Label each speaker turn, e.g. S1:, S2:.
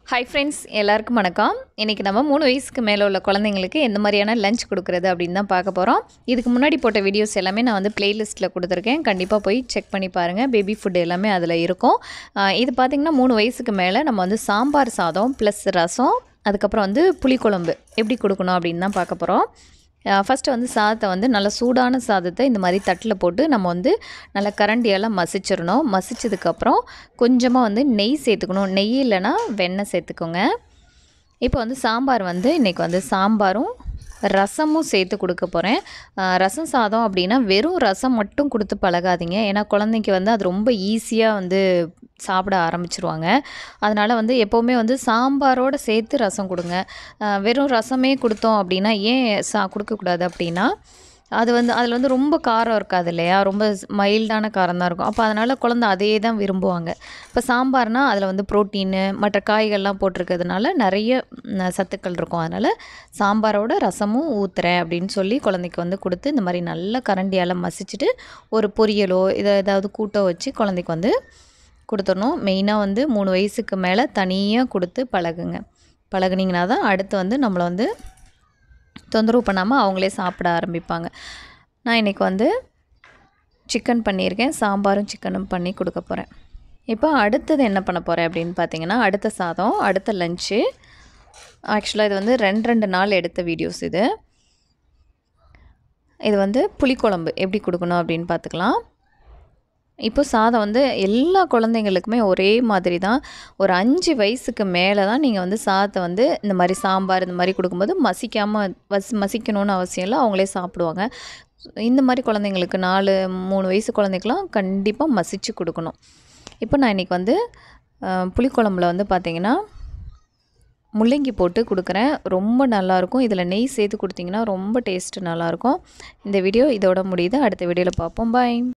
S1: hi friends எல்லாருக்கும் வணக்கம் இன்றைக்கி நம்ம மூணு வயசுக்கு மேலே உள்ள குழந்தைங்களுக்கு எந்த மாதிரியான லஞ்ச் கொடுக்குறது அப்படின்னு தான் பார்க்க போகிறோம் இதுக்கு முன்னாடி போட்ட வீடியோஸ் எல்லாமே நான் வந்து பிளேலிஸ்ட்டில் கொடுத்துருக்கேன் கண்டிப்பாக போய் செக் பண்ணி பாருங்கள் பேபி ஃபுட் எல்லாமே அதில் இருக்கும் ஆஹ் இது பார்த்திங்கன்னா மூணு வயசுக்கு மேலே நம்ம வந்து சாம்பார் சாதம் ப்ளஸ் ரசம் அதுக்கப்புறம் வந்து புளிக்குழம்பு எப்படி கொடுக்கணும் அப்படின்னு தான் பார்க்க போகிறோம் ஃபஸ்ட்டு வந்து சாதத்தை வந்து நல்லா சூடான சாதத்தை இந்த மாதிரி தட்டில் போட்டு நம்ம வந்து நல்லா கரண்டியெல்லாம் மசிச்சிடணும் மசிச்சதுக்கப்புறம் கொஞ்சமாக வந்து நெய் சேர்த்துக்கணும் நெய் இல்லைன்னா வெண்ணெய் சேர்த்துக்கோங்க இப்போ வந்து சாம்பார் வந்து இன்றைக்கி வந்து சாம்பாரும் ரசமும் சேர்த்து கொடுக்க போகிறேன் ரசம் சாதம் அப்படின்னா வெறும் ரசம் மட்டும் கொடுத்து பழகாதீங்க ஏன்னா குழந்தைக்கு வந்து அது ரொம்ப ஈஸியாக வந்து சாப்பிட ஆரம்பிச்சிருவாங்க அதனால் வந்து எப்போவுமே வந்து சாம்பாரோடு சேர்த்து ரசம் கொடுங்க அஹ் வெறும் ரசமே கொடுத்தோம் அப்படின்னா ஏன் சா கொடுக்கக்கூடாது அப்படின்னா அது வந்து அதில் வந்து ரொம்ப காரம் இருக்காது இல்லையா ரொம்ப மைல்டான காரம் தான் இருக்கும் அப்போ அதனால் குழந்தை அதே தான் விரும்புவாங்க இப்போ சாம்பார்னால் அதில் வந்து ப்ரோட்டீனு மற்ற காய்கள்லாம் போட்டிருக்கிறதுனால நிறைய ம், சத்துக்கள் இருக்கும் அதனால் சாம்பாரோட ரசமும் ஊற்றுறேன் அப்படின்னு சொல்லி குழந்தைக்கு வந்து கொடுத்து இந்த மாதிரி நல்லா கரண்டியால் மசிச்சுட்டு ஒரு பொரியலோ இதை ஏதாவது கூட்டோ வச்சு குழந்தைக்கு வந்து கொடுத்துடணும் மெயினாக வந்து மூணு வயசுக்கு மேலே தனியாக கொடுத்து பழகுங்க பழகுனீங்கன்னா தான் அடுத்து வந்து நம்மளை வந்து தொந்தரவு பண்ணாமல் அவங்களே சாப்பிட ஆரம்பிப்பாங்க நான் இன்றைக்கி வந்து சிக்கன் பண்ணியிருக்கேன் சாம்பாரும் சிக்கனும் பண்ணி கொடுக்க போகிறேன் இப்போ அடுத்தது என்ன பண்ண போகிறேன் அப்படின்னு பார்த்தீங்கன்னா அடுத்த சாதம் அடுத்த லஞ்சு ஆக்சுவலாக இது வந்து ரெண்டு ரெண்டு நாள் எடுத்த வீடியோஸ் இது இது வந்து புளிக்குழம்பு எப்படி கொடுக்கணும் அப்படின்னு பார்த்துக்கலாம் இப்போ சாதம் வந்து எல்லா குழந்தைங்களுக்குமே ஒரே மாதிரி தான் ஒரு அஞ்சு வயசுக்கு மேலே தான் நீங்கள் வந்து சாதத்தை வந்து இந்த மாதிரி சாம்பார் இந்த மாதிரி கொடுக்கும்போது மசிக்காமல் வஸ் மசிக்கணும்னு அவசியம் இல்லை அவங்களே சாப்பிடுவாங்க இந்த மாதிரி குழந்தைங்களுக்கு நாலு மூணு வயசு குழந்தைக்கெலாம் கண்டிப்பாக மசிச்சு கொடுக்கணும் இப்போ நான் இன்றைக்கி வந்து அஹ், புளிக்குழம்புல வந்து பார்த்திங்கன்னா முள்ளங்கி போட்டு கொடுக்குறேன் ரொம்ப நல்லாயிருக்கும் இதில் நெய் சேர்த்து கொடுத்தீங்கன்னா ரொம்ப டேஸ்ட்டு நல்லாயிருக்கும் இந்த வீடியோ இதோட முடியுது அடுத்த வீடியோவில் பார்ப்போம் பாய்